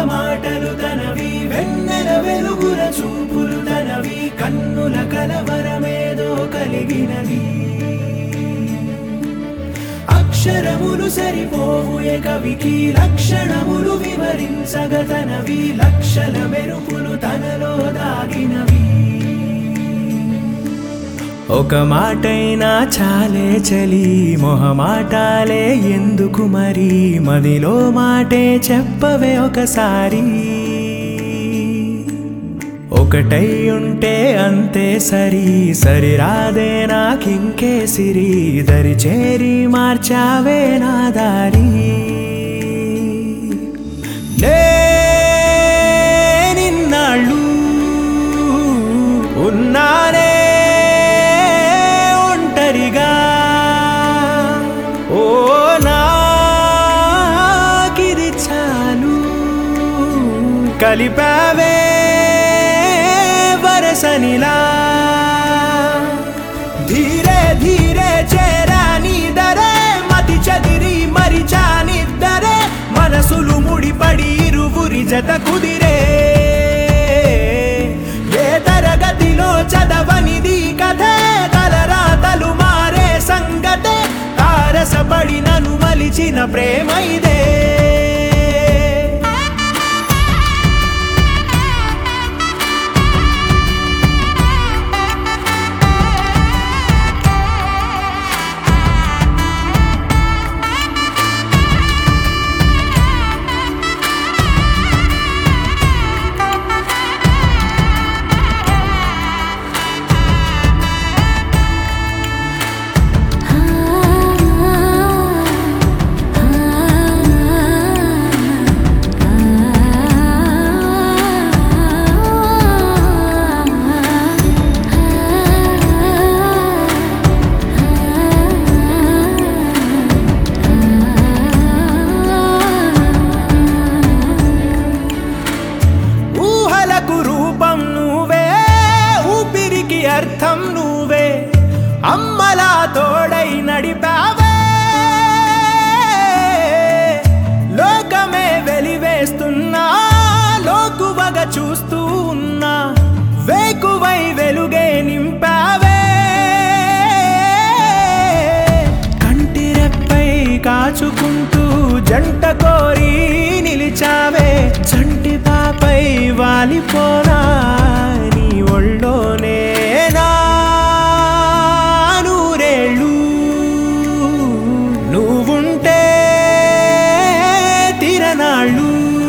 మాటలు తనవి వెన్నెల వెలుగుల చూపులు తనవి కన్నుల కలవరమేదో కలిగినది అక్షరములు సరిపోవు ఏ కవికి లక్షణములు వివరించగతనవి లక్షల మెరుపులు తనలో దాగినవి ఒక మాటైనా చాలే చలి మొహమాటాలే ఎందుకు మరి మదిలో మాటే చెప్పవే ఒకసారి ఒకటై ఉంటే అంతే సరి సరిరాదే నాకింకే సిరి దరి చేరి మార్చావే నా దారి నే నిన్నాళ్ళు ఉన్నానే ఒంటరిగా ఓ నాకిది చాలు కలిపావే వరసనిలా ధీరే ధీరే చేరా నీదరే మతి చదిరి మరిచానిద్దరే మనసులు ముడిపడి ఇరువురి జత కుదిరే ఏ తరగతిలో చదవనిది కథే తలరాతలు మారే సంగతే తారసపడి నన్ను మలిచిన ప్రేమ ఇదే ఊహలకు రూపం నువ్వే ఊపిరికి అర్థం నువ్వే అమ్మలా తోడై నడిపావే లోకమే వెలివేస్తున్నా లోకువగా చూస్తూ ఉన్నా వేకువై వెలుగే నింపావే కంటి రెప్పై కాచుకుంటూ జంట కోరి నిలిచావే చంటి పాపై వాలిపోనా నీ ఒళ్ళోనే నా నూరేళ్ళు నువ్వుంటే తిరనాళ్ళు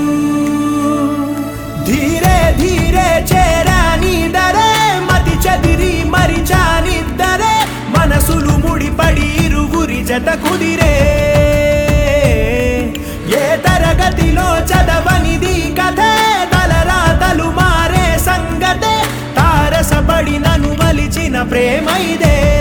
ధీరే ధీరే చేరా నీదరే మతి చదిరి మరిచానిద్దరే మనసులు ముడిపడి ఇరువురి జత కుదిరే ఏ తరగతిలో చదవనిది కథే తలరాతలు మారే సంగతే తారసపడి నన్ను మలిచిన ప్రేమ ఇదే